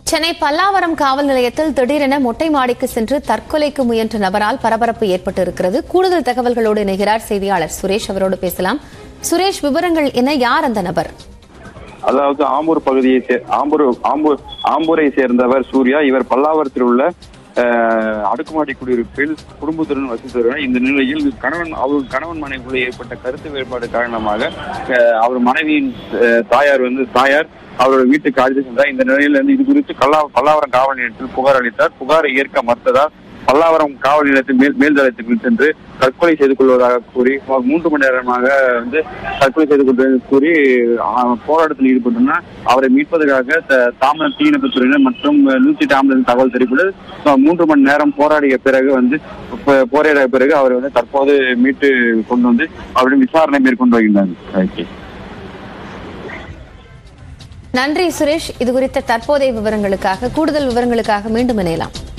சென்னை பல்லாவரம் காவல் நிலையத்தில் திடீரென மொட்டை மாடிக்கு சென்று தற்கொலைக்கு முயன்ற நபரால் பரபரப்பு ஏற்பட்டிருக்கிறது கூடுதல் தகவல்களோடு இணைகிறார் செய்தியாளர் சுரேஷ் அவரோடு பேசலாம் சுரேஷ் விவரங்கள் என்ன யார் அந்த நபர் அதாவது ஆம்பூர் பகுதியை சே- ஆம்பூர் ஆம்பூர் ஆம்பூரை சேர்ந்தவர் சூர்யா இவர் பல்லாவரத்தில் உள்ள அஹ், அடுக்குமாடி குடியிருப்பில் குடும்பத்துடன் வசித்து வருகிறார் இந்த நிலையில் கணவன் அவர் கணவன் மனைவிக்குள்ள ஏற்பட்ட கருத்து வேறுபாடு காரணமாக அஹ், அவர் மனைவியின் அஹ், தாயார் வந்து தாயார் அவரோட வீட்டுக்கு அழைத்து சென்றார் இந்த நிலையில் வந்து இது குறித்து கல்லா பல்லாவரம் காவல் நிலையத்தில் புகார் அளித்தார் புகாரை ஏற்க மறுத்ததால் பல்லாவரம் காவல் நிலையத்தில் மேல் மேல்தளத்துக்கு சென்று தற்கொலை செய்து கொள்வதாக கூறி சுமார் மூன்று மணி நேரமாக வந்து தற்கொலை செய்து கொள்வதாக கூறி ஆ, போராட்டத்தில் ஈடுபட்டுள்ளார் அவரை மீட்பதற்காக த- தாமரம் தீயணைப்புத்துறையினர் மற்றும் நூத்தி எட்டு ஆம்புலன்ஸ் தகவல் தெரிவித்து சுமார் மூன்று மணி நேரம் போராடிய பிறகு வந்து ப- போராடிய பிறகு அவரை வந்து தற்போது மீட்டு கொண்டு வந்து அவரிடம் விசாரணை மேற்கொண்டு வருகின்றார் ஓகே நன்றி சுரேஷ் இது குறித்த தற்போதைய விவரங்களுக்காக கூடுதல் விவரங்களுக்காக மீண்டும் இணையலாம்